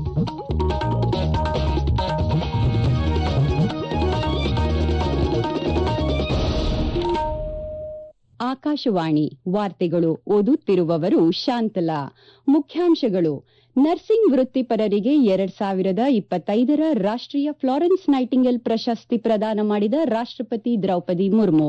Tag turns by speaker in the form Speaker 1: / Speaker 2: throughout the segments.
Speaker 1: ಆಕಾಶವಾಣಿ ವಾರ್ತೆಗಳು ಓದುತ್ತಿರುವವರು ಶಾಂತಲಾ ಮುಖ್ಯಾಂಶಗಳು ನರ್ಸಿಂಗ್ ವೃತ್ತಿಪರರಿಗೆ ಎರಡ್ ಸಾವಿರದ ಇಪ್ಪತ್ತೈದರ ರಾಷ್ಟೀಯ ಫ್ಲಾರೆನ್ಸ್ ನೈಟಿಂಗೇಲ್ ಪ್ರಶಸ್ತಿ ಪ್ರದಾನ ಮಾಡಿದ ರಾಷ್ಟಪತಿ ದ್ರೌಪದಿ ಮುರ್ಮು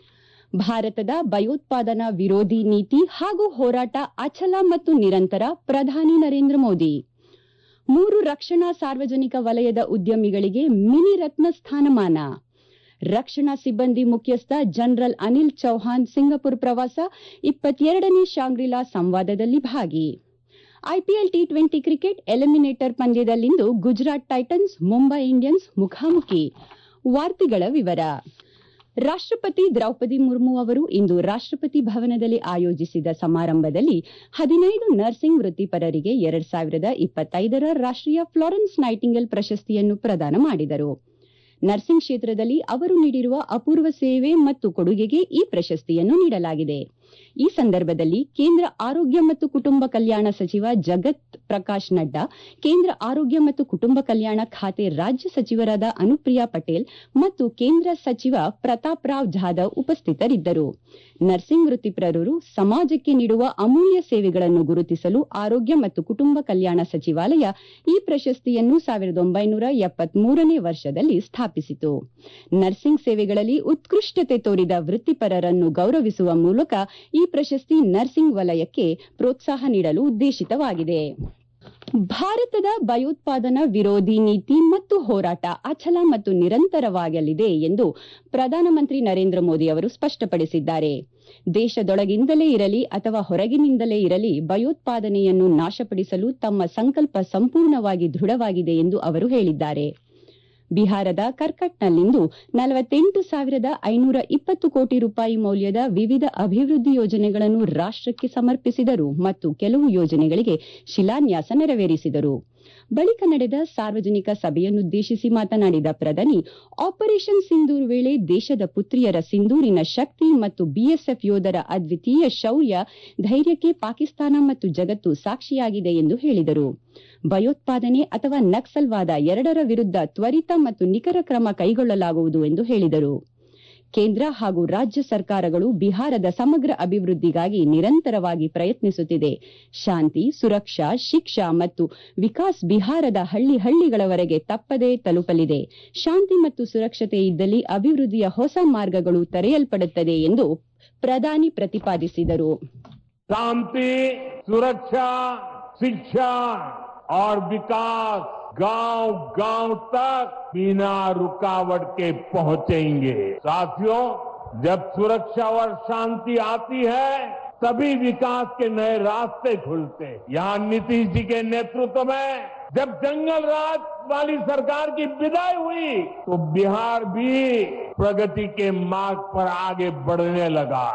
Speaker 1: ಭಾರತದ ಭಯೋತ್ಪಾದನಾ ವಿರೋಧಿ ನೀತಿ ಹಾಗೂ ಹೋರಾಟ ಅಚಲ ಮತ್ತು ನಿರಂತರ ಪ್ರಧಾನಿ ನರೇಂದ್ರ ಮೋದಿ ಮೂರು ರಕ್ಷಣಾ ಸಾರ್ವಜನಿಕ ವಲಯದ ಉದ್ಯಮಿಗಳಿಗೆ ಮಿನಿ ರತ್ನ ಸ್ಥಾನಮಾನ ರಕ್ಷಣಾ ಸಿಬ್ಬಂದಿ ಮುಖ್ಯಸ್ಥ ಜನರಲ್ ಅನಿಲ್ ಚೌಹಾಣ್ ಸಿಂಗಪುರ್ ಪ್ರವಾಸ ಇಪ್ಪತ್ತೆರಡನೇ ಶಾಂಗ್ರಿಲಾ ಸಂವಾದದಲ್ಲಿ ಭಾಗಿ IPL T twenty cricket eliminator ಪಂದ್ಯದಲ್ಲಿಂದು ಗುಜರಾತ್ ಟೈಟನ್ಸ್ ಮುಂಬೈ ಇಂಡಿಯನ್ಸ್ ಮುಖಾಮುಖಿ ವಾರ್ತೆಗಳ ವಿವರ ರಾಷ್ಟಪತಿ ದ್ರೌಪದಿ ಮುರ್ಮು ಅವರು ಇಂದು ರಾಷ್ಟಪತಿ ಭವನದಲ್ಲಿ ಆಯೋಜಿಸಿದ ಸಮಾರಂಭದಲ್ಲಿ ಹದಿನೈದು ನರ್ಸಿಂಗ್ ವೃತ್ತಿಪರರಿಗೆ ಎರಡ್ ಸಾವಿರದ ಇಪ್ಪತ್ತೈದರ ರಾಷ್ಟೀಯ ಫ್ಲಾರೆನ್ಸ್ ನೈಟಿಂಗೇಲ್ ಪ್ರಶಸ್ತಿಯನ್ನು ಪ್ರದಾನ ಮಾಡಿದರು ನರ್ಸಿಂಗ್ ಕ್ಷೇತ್ರದಲ್ಲಿ ಅವರು ನೀಡಿರುವ ಅಪೂರ್ವ ಸೇವೆ ಮತ್ತು ಕೊಡುಗೆಗೆ ಈ ಪ್ರಶಸ್ತಿಯನ್ನು ನೀಡಲಾಗಿದೆ ಈ ಸಂದರ್ಭದಲ್ಲಿ ಕೇಂದ್ರ ಆರೋಗ್ಯ ಮತ್ತು ಕುಟುಂಬ ಕಲ್ಯಾಣ ಸಚಿವ ಜಗತ್ ಪ್ರಕಾಶ್ ನಡ್ಡಾ ಕೇಂದ್ರ ಆರೋಗ್ಯ ಮತ್ತು ಕುಟುಂಬ ಕಲ್ಯಾಣ ಖಾತೆ ರಾಜ್ಯ ಸಚಿವರಾದ ಅನುಪ್ರಿಯಾ ಪಟೇಲ್ ಮತ್ತು ಕೇಂದ್ರ ಸಚಿವ ಪ್ರತಾಪ್ ರಾವ್ ಜಾಧವ್ ಉಪಸ್ಥಿತರಿದ್ದರು ನರ್ಸಿಂಗ್ ವೃತ್ತಿಪರರು ಸಮಾಜಕ್ಕೆ ನೀಡುವ ಅಮೂಲ್ಯ ಸೇವೆಗಳನ್ನು ಗುರುತಿಸಲು ಆರೋಗ್ಯ ಮತ್ತು ಕುಟುಂಬ ಕಲ್ಯಾಣ ಸಚಿವಾಲಯ ಈ ಪ್ರಶಸ್ತಿಯನ್ನು ಸಾವಿರದ ಒಂಬೈನೂರ ಎಪ್ಪತ್ಮೂರನೇ ವರ್ಷದಲ್ಲಿ ಸ್ಥಾಪಿಸಿತು ನರ್ಸಿಂಗ್ ಸೇವೆಗಳಲ್ಲಿ ಉತ್ಕೃಷ್ಟತೆ ತೋರಿದ ವೃತ್ತಿಪರರನ್ನು ಗೌರವಿಸುವ ಮೂಲಕ ಈ ಪ್ರಶಸ್ತಿ ನರ್ಸಿಂಗ್ ವಲಯಕ್ಕೆ ಪ್ರೋತ್ಸಾಹ ನೀಡಲು ಉದ್ದೇಶಿತವಾಗಿದೆ ಭಾರತದ ಭಯೋತ್ಪಾದನಾ ವಿರೋಧಿ ನೀತಿ ಮತ್ತು ಹೋರಾಟ ಅಚಲ ಮತ್ತು ನಿರಂತರವಾಗಲಿದೆ ಎಂದು ಪ್ರಧಾನಮಂತ್ರಿ ನರೇಂದ್ರ ಮೋದಿ ಅವರು ಸ್ಪಷ್ಟಪಡಿಸಿದ್ದಾರೆ ದೇಶದೊಳಗಿಂದಲೇ ಇರಲಿ ಅಥವಾ ಹೊರಗಿನಿಂದಲೇ ಇರಲಿ ಭಯೋತ್ಪಾದನೆಯನ್ನು ನಾಶಪಡಿಸಲು ತಮ್ಮ ಸಂಕಲ್ಪ ಸಂಪೂರ್ಣವಾಗಿ ದೃಢವಾಗಿದೆ ಎಂದು ಅವರು ಹೇಳಿದ್ದಾರೆ ಬಿಹಾರದ ಕರ್ಕಟ್ನಲ್ಲಿಂದು ನಲವತ್ತೆಂಟು ಸಾವಿರದ ಐನೂರ ಇಪ್ಪತ್ತು ಕೋಟಿ ರೂಪಾಯಿ ಮೌಲ್ಯದ ವಿವಿಧ ಅಭಿವೃದ್ಧಿ ಯೋಜನೆಗಳನ್ನು ರಾಷ್ಟಕ್ಕೆ ಸಮರ್ಪಿಸಿದರು ಮತ್ತು ಕೆಲವು ಯೋಜನೆಗಳಿಗೆ ಶಿಲಾನ್ಯಾಸ ನೆರವೇರಿಸಿದರು ಬಳಿಕ ನಡೆದ ಸಾರ್ವಜನಿಕ ಸಭೆಯನ್ನುದ್ದೇಶಿಸಿ ಮಾತನಾಡಿದ ಪ್ರಧಾನಿ ಆಪರೇಷನ್ ಸಿಂಧೂರ್ ವೇಳೆ ದೇಶದ ಪುತ್ರಿಯರ ಸಿಂಧೂರಿನ ಶಕ್ತಿ ಮತ್ತು ಬಿಎಸ್ಎಫ್ ಯೋಧರ ಅದ್ವಿತೀಯ ಶೌರ್ಯ ಧೈರ್ಯಕ್ಕೆ ಪಾಕಿಸ್ತಾನ ಮತ್ತು ಜಗತ್ತು ಸಾಕ್ಷಿಯಾಗಿದೆ ಎಂದು ಹೇಳಿದರು ಭಯೋತ್ಪಾದನೆ ಅಥವಾ ನಕ್ಸಲ್ವಾದ ಎರಡರ ವಿರುದ್ಧ ತ್ವರಿತ ಮತ್ತು ನಿಖರ ಕ್ರಮ ಕೈಗೊಳ್ಳಲಾಗುವುದು ಎಂದು ಹೇಳಿದರು ಕೇಂದ್ರ ಹಾಗೂ ರಾಜ್ಯ ಸರ್ಕಾರಗಳು ಬಿಹಾರದ ಸಮಗ್ರ ಅಭಿವೃದ್ಧಿಗಾಗಿ ನಿರಂತರವಾಗಿ ಪ್ರಯತ್ನಿಸುತ್ತಿದೆ ಶಾಂತಿ ಸುರಕ್ಷಾ ಶಿಕ್ಷಾ ಮತ್ತು ವಿಕಾಸ್ ಬಿಹಾರದ ಹಳ್ಳಿ ಹಳ್ಳಿಗಳವರೆಗೆ ತಪ್ಪದೇ ತಲುಪಲಿದೆ ಶಾಂತಿ ಮತ್ತು ಸುರಕ್ಷತೆ ಇದ್ದಲ್ಲಿ ಅಭಿವೃದ್ಧಿಯ ಹೊಸ ಮಾರ್ಗಗಳು ತೆರೆಯಲ್ಪಡುತ್ತದೆ ಎಂದು ಪ್ರಧಾನಿ ಪ್ರತಿಪಾದಿಸಿದರು
Speaker 2: शांति सुरक्षा शिक्षा और विकास गांव गांव तक बिना रुकावट के पहुंचेंगे साथियों जब सुरक्षा और शांति आती है तभी विकास के नए रास्ते खुलते हैं यहाँ नीतीश जी के नेतृत्व में जब जंगल राज वाली सरकार की विदाई हुई तो बिहार भी प्रगति के मार्ग पर आगे बढ़ने लगा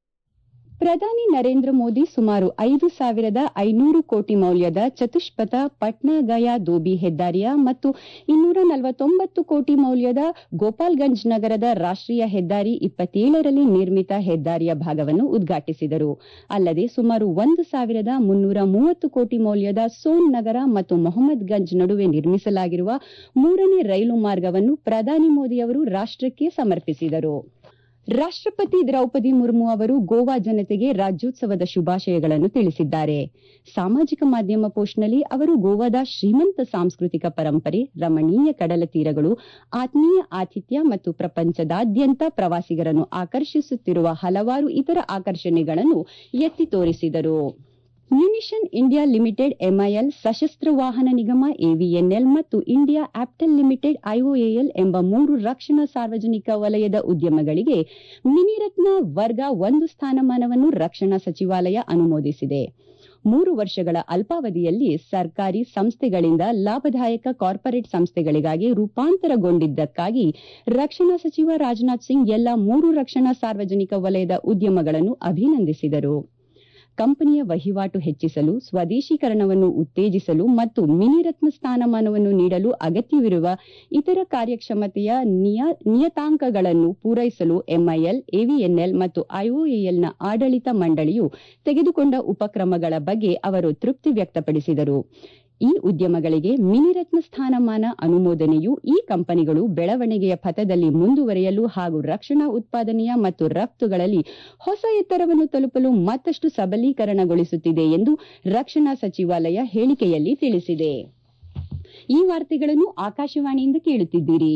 Speaker 1: ಪ್ರಧಾನಿ ನರೇಂದ್ರ ಮೋದಿ ಸುಮಾರು ಐದು ಸಾವಿರದ ಐನೂರು ಕೋಟಿ ಮೌಲ್ಯದ ಚತುಷ್ಪಥ ಪಟ್ನಾ ಗಯಾ ದೋಬಿ ಹೆದ್ದಾರಿಯ ಮತ್ತು ಇನ್ನೂರ ನಲವತ್ತೊಂಬತ್ತು ಕೋಟಿ ಮೌಲ್ಯದ ಗೋಪಾಲ್ಗಂಜ್ ನಗರದ ರಾಷ್ಟೀಯ ಹೆದ್ದಾರಿ ಇಪ್ಪತ್ತೇಳರಲ್ಲಿ ನಿರ್ಮಿತ ಹೆದ್ದಾರಿಯ ಭಾಗವನ್ನು ಉದ್ಘಾಟಿಸಿದರು ಅಲ್ಲದೆ ಸುಮಾರು ಒಂದು ಸಾವಿರದ ಮುನ್ನೂರ ಮೂವತ್ತು ಕೋಟಿ ಮೌಲ್ಯದ ಸೋನ್ ನಗರ ಮತ್ತು ಮೊಹಮ್ಮದ್ಗಂಜ್ ನಡುವೆ ನಿರ್ಮಿಸಲಾಗಿರುವ ಮೂರನೇ ರೈಲು ಮಾರ್ಗವನ್ನು ಪ್ರಧಾನಿ ಮೋದಿ ಅವರು ರಾಷ್ಟಕ್ಕೆ ಸಮರ್ಪಿಸಿದರು ರಾಷ್ಟಪತಿ ದ್ರೌಪದಿ ಮುರ್ಮು ಅವರು ಗೋವಾ ಜನತೆಗೆ ರಾಜ್ಯೋತ್ಸವದ ಶುಭಾಶಯಗಳನ್ನು ತಿಳಿಸಿದ್ದಾರೆ ಸಾಮಾಜಿಕ ಮಾಧ್ಯಮ ಪೋಸ್ಟ್ನಲ್ಲಿ ಅವರು ಗೋವಾದ ಶ್ರೀಮಂತ ಸಾಂಸ್ಕೃತಿಕ ಪರಂಪರೆ ರಮಣೀಯ ಕಡಲ ತೀರಗಳು ಆತ್ಮೀಯ ಆತಿಥ್ಯ ಮತ್ತು ಪ್ರಪಂಚದಾದ್ಯಂತ ಪ್ರವಾಸಿಗರನ್ನು ಆಕರ್ಷಿಸುತ್ತಿರುವ ಹಲವಾರು ಇತರ ಆಕರ್ಷಣೆಗಳನ್ನು ಎತ್ತಿ ತೋರಿಸಿದರು ಮ್ಯುನಿಷನ್ ಇಂಡಿಯಾ ಲಿಮಿಟೆಡ್ ಎಂಐಎಲ್ ಸಶಸ್ತ್ರ ವಾಹನ ನಿಗಮ ಎವಿಎನ್ಎಲ್ ಮತ್ತು ಇಂಡಿಯಾ ಆಪ್ಟೆಲ್ ಲಿಮಿಟೆಡ್ ಐಒಎಎಲ್ ಎಂಬ ಮೂರು ರಕ್ಷಣಾ ಸಾರ್ವಜನಿಕ ವಲಯದ ಉದ್ಯಮಗಳಿಗೆ ಮಿನಿರತ್ನ ವರ್ಗ ಒಂದು ಸ್ಥಾನಮಾನವನ್ನು ರಕ್ಷಣಾ ಸಚಿವಾಲಯ ಅನುಮೋದಿಸಿದೆ ಮೂರು ವರ್ಷಗಳ ಅಲ್ಪಾವಧಿಯಲ್ಲಿ ಸರ್ಕಾರಿ ಸಂಸ್ಥೆಗಳಿಂದ ಲಾಭದಾಯಕ ಕಾರ್ಪೊರೇಟ್ ಸಂಸ್ಥೆಗಳಿಗಾಗಿ ರೂಪಾಂತರಗೊಂಡಿದ್ದಕ್ಕಾಗಿ ರಕ್ಷಣಾ ಸಚಿವ ರಾಜನಾಥ್ ಸಿಂಗ್ ಎಲ್ಲ ಮೂರು ರಕ್ಷಣಾ ಸಾರ್ವಜನಿಕ ವಲಯದ ಉದ್ಯಮಗಳನ್ನು ಅಭಿನಂದಿಸಿದರು ಕಂಪನಿಯ ವಹಿವಾಟು ಹೆಚ್ಚಿಸಲು ಸ್ವದೇಶೀಕರಣವನ್ನು ಉತ್ತೇಜಿಸಲು ಮತ್ತು ಮಿನಿರತ್ನ ಸ್ಥಾನಮಾನವನ್ನು ನೀಡಲು ಅಗತ್ಯವಿರುವ ಇತರ ಕಾರ್ಯಕ್ಷಮತೆಯ ನಿಯತಾಂಕಗಳನ್ನು ಪೂರೈಸಲು ಎಂಐಎಲ್ ಎವಿಎನ್ಎಲ್ ಮತ್ತು ಐಒಎಎಲ್ನ ಆಡಳಿತ ಮಂಡಳಿಯು ತೆಗೆದುಕೊಂಡ ಉಪಕ್ರಮಗಳ ಬಗ್ಗೆ ಅವರು ತೃಪ್ತಿ ವ್ಯಕ್ತಪಡಿಸಿದರು ಈ ಉದ್ಯಮಗಳಿಗೆ ಮಿನಿರತ್ನ ಸ್ಥಾನಮಾನ ಅನುಮೋದನೆಯು ಈ ಕಂಪನಿಗಳು ಬೆಳವಣಿಗೆಯ ಪಥದಲ್ಲಿ ಮುಂದುವರಿಯಲು ಹಾಗೂ ರಕ್ಷಣಾ ಉತ್ಪಾದನೆಯ ಮತ್ತು ರಫ್ತುಗಳಲ್ಲಿ ಹೊಸ ಎತ್ತರವನ್ನು ತಲುಪಲು ಮತ್ತಷ್ಟು ಸಬಲೀಕರಣಗೊಳಿಸುತ್ತಿದೆ ಎಂದು ರಕ್ಷಣಾ ಸಚಿವಾಲಯ ಹೇಳಿಕೆಯಲ್ಲಿ ತಿಳಿಸಿದೆ ಈ ವಾರ್ತೆಗಳನ್ನು ಆಕಾಶವಾಣಿಯಿಂದ ಕೇಳುತ್ತಿದ್ದೀರಿ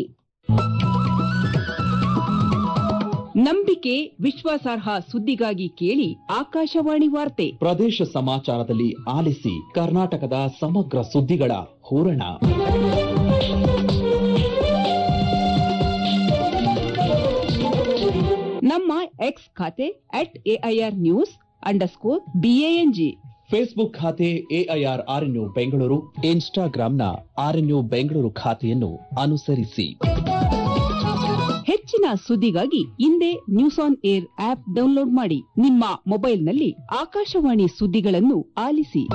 Speaker 3: ನಂಬಿಕೆ ವಿಶ್ವಾಸಾರ್ಹ ಸುದ್ದಿಗಾಗಿ ಕೇಳಿ ಆಕಾಶವಾಣಿ ವಾರ್ತೆ
Speaker 4: ಪ್ರದೇಶ ಸಮಾಚಾರದಲ್ಲಿ ಆಲಿಸಿ ಕರ್ನಾಟಕದ ಸಮಗ್ರ ಸುದ್ದಿಗಳ ಹೂರಣ
Speaker 3: ನಮ್ಮ ಎಕ್ಸ್ ಖಾತೆ at AIR news underscore BANG
Speaker 4: Facebook ಖಾತೆ ಎಐಆರ್ ಆರ್ಎನ್ಯು ಬೆಂಗಳೂರು ಇನ್ಸ್ಟಾಗ್ರಾಂನ ಆರ್ಎನ್ಯು ಬೆಂಗಳೂರು ಖಾತೆಯನ್ನು ಅನುಸರಿಸಿ
Speaker 3: ಹೆಚ್ಚಿನ ಸುದ್ದಿಗಾಗಿ ಹಿಂದೆ news on air app download ಮಾಡಿ ನಿಮ್ಮ ಮೊಬೈಲ್ನಲ್ಲಿ ಆಕಾಶವಾಣಿ ಸುದ್ದಿಗಳನ್ನು ಆಲಿಸಿ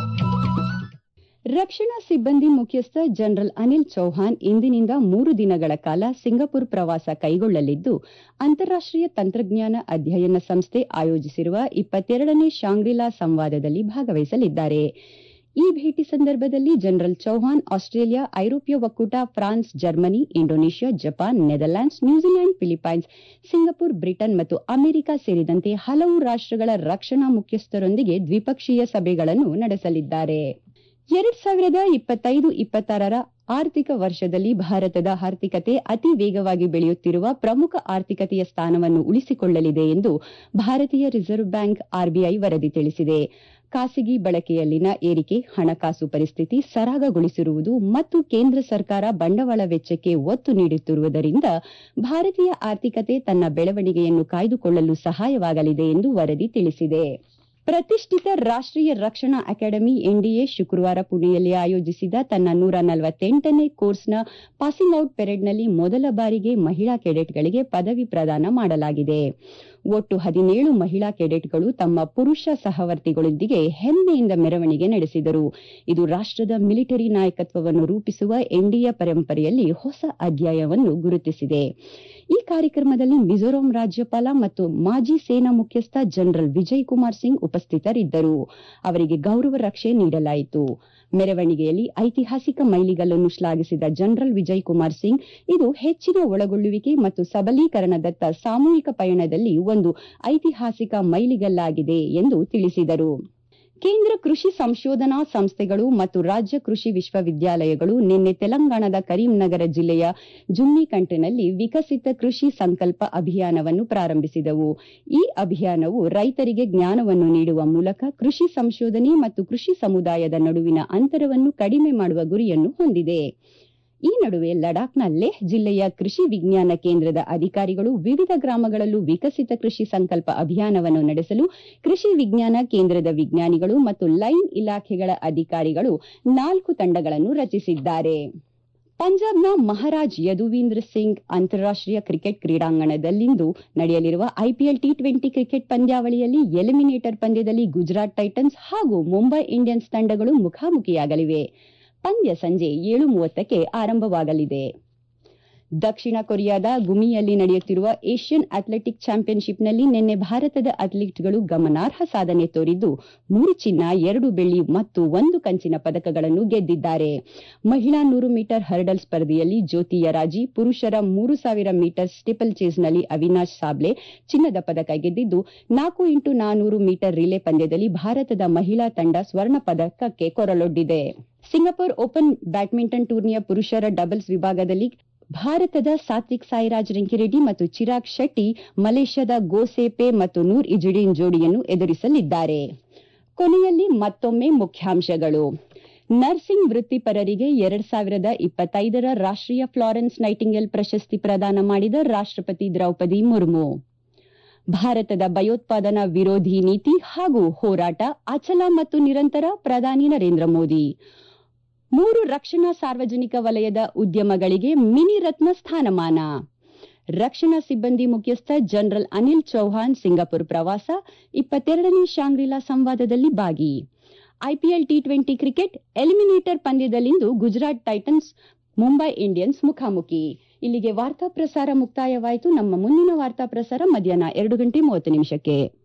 Speaker 1: ರಕ್ಷಣಾ ಸಿಬ್ಬಂದಿ ಮುಖ್ಯಸ್ಥ ಜನರಲ್ ಅನಿಲ್ ಚೌಹಾಣ್ ಇಂದಿನಿಂದ ಮೂರು ದಿನಗಳ ಕಾಲ ಸಿಂಗಪುರ್ ಪ್ರವಾಸ ಕೈಗೊಳ್ಳಲಿದ್ದು ಅಂತಾರಾಷ್ಟೀಯ ತಂತ್ರಜ್ಞಾನ ಅಧ್ಯಯನ ಸಂಸ್ಥೆ ಆಯೋಜಿಸಿರುವ ಇಪ್ಪತ್ತೆರಡನೇ ಶಾಂಗ್ರಿಲಾ ಸಂವಾದದಲ್ಲಿ ಭಾಗವಹಿಸಲಿದ್ದಾರೆ ಈ ಭೇಟಿ ಸಂದರ್ಭದಲ್ಲಿ ಜನರಲ್ ಚೌಹಾಣ್ ಆಸ್ಟ್ರೇಲಿಯಾ ಐರೋಪ್ಯ ಒಕ್ಕೂಟ France Germany Indonesia Japan Netherlands New Zealand Philippines Singapore Britain ಮತ್ತು ಅಮೆರಿಕ ಸೇರಿದಂತೆ ಹಲವು ರಾಷ್ಟಗಳ ರಕ್ಷಣಾ ಮುಖ್ಯಸ್ಥರೊಂದಿಗೆ ದ್ವಿಪಕ್ಷೀಯ ಸಭೆಗಳನ್ನು ನಡೆಸಲಿದ್ದಾರೆ ಎರಡ್ ಸಾವಿರದ ಇಪ್ಪತ್ತೈದು ಇಪ್ಪತ್ತಾರರ ಆರ್ಥಿಕ ವರ್ಷದಲ್ಲಿ ಭಾರತದ ಆರ್ಥಿಕತೆ ಅತಿ ವೇಗವಾಗಿ ಬೆಳೆಯುತ್ತಿರುವ ಪ್ರಮುಖ ಆರ್ಥಿಕತೆಯ ಸ್ಥಾನವನ್ನು ಉಳಿಸಿಕೊಳ್ಳಲಿದೆ ಎಂದು ಭಾರತೀಯ ರಿಸರ್ವ್ ಬ್ಯಾಂಕ್ ಆರ್ಬಿಐ ವರದಿ ತಿಳಿಸಿದೆ ಖಾಸಗಿ ಬಳಕೆಯಲ್ಲಿನ ಏರಿಕೆ ಹಣಕಾಸು ಪರಿಸ್ಥಿತಿ ಸರಾಗಗೊಳಿಸಿರುವುದು ಮತ್ತು ಕೇಂದ್ರ ಸರ್ಕಾರ ಬಂಡವಾಳ ವೆಚ್ಚಕ್ಕೆ ಒತ್ತು ನೀಡುತ್ತಿರುವುದರಿಂದ ಭಾರತೀಯ ಆರ್ಥಿಕತೆ ತನ್ನ ಬೆಳವಣಿಗೆಯನ್ನು ಕಾಯ್ದುಕೊಳ್ಳಲು ಸಹಾಯವಾಗಲಿದೆ ಎಂದು ವರದಿ ತಿಳಿಸಿದೆ ಪ್ರತಿಷ್ಠಿತ ರಾಷ್ಟ್ರೀಯ ರಕ್ಷಣಾ ಅಕಾಡೆಮಿ ಎನ್ಡಿಎ ಶುಕ್ರವಾರ ಪುಣೆಯಲ್ಲಿ ಆಯೋಜಿಸಿದ ತನ್ನ ನೂರ ನಲವತ್ತೆಂಟನೇ ಕೋರ್ಸ್ನ ಪಾಸಿಂಗ್ ಔಟ್ ಪೆರೇಡ್ನಲ್ಲಿ ಮೊದಲ ಬಾರಿಗೆ ಮಹಿಳಾ ಕೆಡೆಟ್ಗಳಿಗೆ ಪದವಿ ಪ್ರದಾನ ಮಾಡಲಾಗಿದೆ ಒಟ್ಟು ಹದಿನೇಳು ಮಹಿಳಾ ಕೆಡೆಟ್ಗಳು ತಮ್ಮ ಪುರುಷ ಸಹವರ್ತಿಗಳೊಂದಿಗೆ ಹೆಮ್ಮೆಯಿಂದ ಮೆರವಣಿಗೆ ನಡೆಸಿದರು ಇದು ರಾಷ್ಟದ ಮಿಲಿಟರಿ ನಾಯಕತ್ವವನ್ನು ರೂಪಿಸುವ ಎನ್ಡಿಎ ಪರಂಪರೆಯಲ್ಲಿ ಹೊಸ ಅಧ್ಯಾಯವನ್ನು ಗುರುತಿಸಿದೆ ಈ ಕಾರ್ಯಕ್ರಮದಲ್ಲಿ ಮಿಜೋರಾಂ ರಾಜ್ಯಪಾಲ ಮತ್ತು ಮಾಜಿ ಸೇನಾ ಮುಖ್ಯಸ್ಥ ಜನರಲ್ ವಿಜಯ್ ಕುಮಾರ್ ಸಿಂಗ್ ಉಪಸ್ಥಿತರಿದ್ದರು ಅವರಿಗೆ ಗೌರವ ರಕ್ಷೆ ನೀಡಲಾಯಿತು ಮೆರವಣಿಗೆಯಲ್ಲಿ ಐತಿಹಾಸಿಕ ಮೈಲಿಗಲ್ಲನ್ನು ಶ್ಲಾಘಿಸಿದ ಜನರಲ್ ವಿಜಯ್ ಕುಮಾರ್ ಸಿಂಗ್ ಇದು ಹೆಚ್ಚಿನ ಒಳಗೊಳ್ಳುವಿಕೆ ಮತ್ತು ಸಬಲೀಕರಣದತ್ತ ಸಾಮೂಹಿಕ ಪಯಣದಲ್ಲಿ ಒಂದು ಐತಿಹಾಸಿಕ ಮೈಲಿಗಲ್ಲಾಗಿದೆ ಎಂದು ತಿಳಿಸಿದರು ಕೇಂದ್ರ ಕೃಷಿ ಸಂಶೋಧನಾ ಸಂಸ್ಥೆಗಳು ಮತ್ತು ರಾಜ್ಯ ಕೃಷಿ ವಿಶ್ವವಿದ್ಯಾಲಯಗಳು ನಿನ್ನೆ ತೆಲಂಗಾಣದ ಕರೀಂನಗರ ಜಿಲ್ಲೆಯ ಜುಮ್ಮಿಕಂಟೆನಲ್ಲಿ ವಿಕಸಿತ ಕೃಷಿ ಸಂಕಲ್ಪ ಅಭಿಯಾನವನ್ನು ಪ್ರಾರಂಭಿಸಿದವು ಈ ಅಭಿಯಾನವು ರೈತರಿಗೆ ಜ್ಞಾನವನ್ನು ನೀಡುವ ಮೂಲಕ ಕೃಷಿ ಸಂಶೋಧನೆ ಮತ್ತು ಕೃಷಿ ಸಮುದಾಯದ ನಡುವಿನ ಅಂತರವನ್ನು ಕಡಿಮೆ ಮಾಡುವ ಗುರಿಯನ್ನು ಹೊಂದಿದೆ ಈ ನಡುವೆ ಲಡಾಖ್ನ ಲೆಹ್ ಜಿಲ್ಲೆಯ ಕೃಷಿ ವಿಜ್ಞಾನ ಕೇಂದ್ರದ ಅಧಿಕಾರಿಗಳು ವಿವಿಧ ಗ್ರಾಮಗಳಲ್ಲೂ ವಿಕಸಿತ ಕೃಷಿ ಸಂಕಲ್ಪ ಅಭಿಯಾನವನ್ನು ನಡೆಸಲು ಕೃಷಿ ವಿಜ್ಞಾನ ಕೇಂದ್ರದ ವಿಜ್ಞಾನಿಗಳು ಮತ್ತು ಲೈನ್ ಇಲಾಖೆಗಳ ಅಧಿಕಾರಿಗಳು ನಾಲ್ಕು ತಂಡಗಳನ್ನು ರಚಿಸಿದ್ದಾರೆ ಪಂಜಾಬ್ನ ಮಹಾರಾಜ್ ಯದುವೀಂದ್ರ ಸಿಂಗ್ ಅಂತಾರಾಷ್ಟೀಯ ಕ್ರಿಕೆಟ್ ಕ್ರೀಡಾಂಗಣದಲ್ಲಿಂದು ನಡೆಯಲಿರುವ ಐಪಿಎಲ್ ಟಿ ಟ್ವೆಂಟಿ ಕ್ರಿಕೆಟ್ ಪಂದ್ಯಾವಳಿಯಲ್ಲಿ ಎಲಿಮಿನೇಟರ್ ಪಂದ್ಯದಲ್ಲಿ ಗುಜರಾತ್ ಟೈಟನ್ಸ್ ಹಾಗೂ ಮುಂಬೈ ಇಂಡಿಯನ್ಸ್ ತಂಡಗಳು ಮುಖಾಮುಖಿಯಾಗಲಿವೆ ಪಂದ್ಯ ಸಂಜೆ ಏಳು ಮೂವತ್ತಕ್ಕೆ ಆರಂಭವಾಗಲಿದೆ ದಕ್ಷಿಣ ಕೊರಿಯಾದ ಗುಮಿಯಲ್ಲಿ ನಡೆಯುತ್ತಿರುವ ಏಷ್ಯನ್ ಅಥ್ಲೆಟಿಕ್ ಚಾಂಪಿಯನ್ಶಿಪ್ನಲ್ಲಿ ನಿನ್ನೆ ಭಾರತದ ಅಥ್ಲೀಟ್ಗಳು ಗಮನಾರ್ಹ ಸಾಧನೆ ತೋರಿದ್ದು ಮೂರು ಚಿನ್ನ ಎರಡು ಬೆಳ್ಳಿ ಮತ್ತು ಒಂದು ಕಂಚಿನ ಪದಕಗಳನ್ನು ಗೆದ್ದಿದ್ದಾರೆ ಮಹಿಳಾ ನೂರು ಮೀಟರ್ ಹರ್ಡಲ್ ಸ್ಪರ್ಧೆಯಲ್ಲಿ ಜ್ಯೋತಿ ಯರಾಜಿ ಪುರುಷರ ಮೂರು ಸಾವಿರ ಮೀಟರ್ ಸ್ಟಿಪಲ್ ಚೇಸ್ನಲ್ಲಿ ಅವಿನಾಶ್ ಸಾಬ್ಲೆ ಚಿನ್ನದ ಪದಕ ಗೆದ್ದಿದ್ದು ನಾಲ್ಕು ಇಂಟು ನಾನೂರು ಮೀಟರ್ ರಿಲೇ ಪಂದ್ಯದಲ್ಲಿ ಭಾರತದ ಮಹಿಳಾ ತಂಡ ಸ್ವರ್ಣ ಪದಕಕ್ಕೆ ಕೊರಳೊಡ್ಡಿದೆ ಸಿಂಗಪುರ್ ಓಪನ್ ಬ್ಯಾಡ್ಮಿಂಟನ್ ಟೂರ್ನಿಯ ಪುರುಷರ ಡಬಲ್ಸ್ ವಿಭಾಗದಲ್ಲಿ ಭಾರತದ ಸಾತ್ವಿಕ್ ಸಾಯಿರಾಜ್ ರೆಂಕಿರೆಡ್ಡಿ ಮತ್ತು ಚಿರಾಗ್ ಶೆಟ್ಟಿ ಮಲೇಷ್ಯಾದ ಗೋಸೇಪೆ ಮತ್ತು ನೂರ್ ಇಜುಡಿನ್ ಜೋಡಿಯನ್ನು ಎದುರಿಸಲಿದ್ದಾರೆ ಕೊನೆಯಲ್ಲಿ ಮತ್ತೊಮ್ಮೆ ಮುಖ್ಯಾಂಶಗಳು ನರ್ಸಿಂಗ್ ವೃತ್ತಿಪರರಿಗೆ ಎರಡ್ ಸಾವಿರದ ಇಪ್ಪತ್ತೈದರ ರಾಷ್ಟ್ರೀಯ ಫ್ಲಾರೆನ್ಸ್ ನೈಟಿಂಗೇಲ್ ಪ್ರಶಸ್ತಿ ಪ್ರದಾನ ಮಾಡಿದ ರಾಷ್ಟ್ರಪತಿ ದ್ರೌಪದಿ ಮುರ್ಮು ಭಾರತದ ಭಯೋತ್ಪಾದನಾ ವಿರೋಧಿ ನೀತಿ ಹಾಗೂ ಹೋರಾಟ ಅಚಲ ಮತ್ತು ನಿರಂತರ ಪ್ರಧಾನಿ ನರೇಂದ್ರ ಮೋದಿ ಮೂರು ರಕ್ಷಣಾ ಸಾರ್ವಜನಿಕ ವಲಯದ ಉದ್ಯಮಗಳಿಗೆ ಮಿನಿ ರತ್ನ ಸ್ಥಾನಮಾನ ರಕ್ಷಣಾ ಸಿಬ್ಬಂದಿ ಮುಖ್ಯಸ್ಥ ಜನರಲ್ ಅನಿಲ್ ಚೌಹಾಣ್ ಸಿಂಗಪುರ್ ಪ್ರವಾಸ ಇಪ್ಪತ್ತೆರಡನೇ ಶಾಂಗ್ರಿಲಾ ಸಂವಾದದಲ್ಲಿ ಭಾಗಿ IPL T twenty cricket eliminator ಪಂದ್ಯದಲ್ಲಿಂದು ಗುಜರಾತ್ ಟೈಟನ್ಸ್ ಮುಂಬೈ ಇಂಡಿಯನ್ಸ್ ಮುಖಾಮುಖಿ ಇಲ್ಲಿಗೆ ವಾರ್ತಾ ಪ್ರಸಾರ ಮುಕ್ತಾಯವಾಯಿತು ನಮ್ಮ ಮುಂದಿನ ವಾರ್ತಾ ಪ್ರಸಾರ ಮಧ್ಯಾಹ್ನ ಎರಡು ಗಂಟೆ ಮೂವತ್ತು ನಿಮಿಷಕ್ಕೆ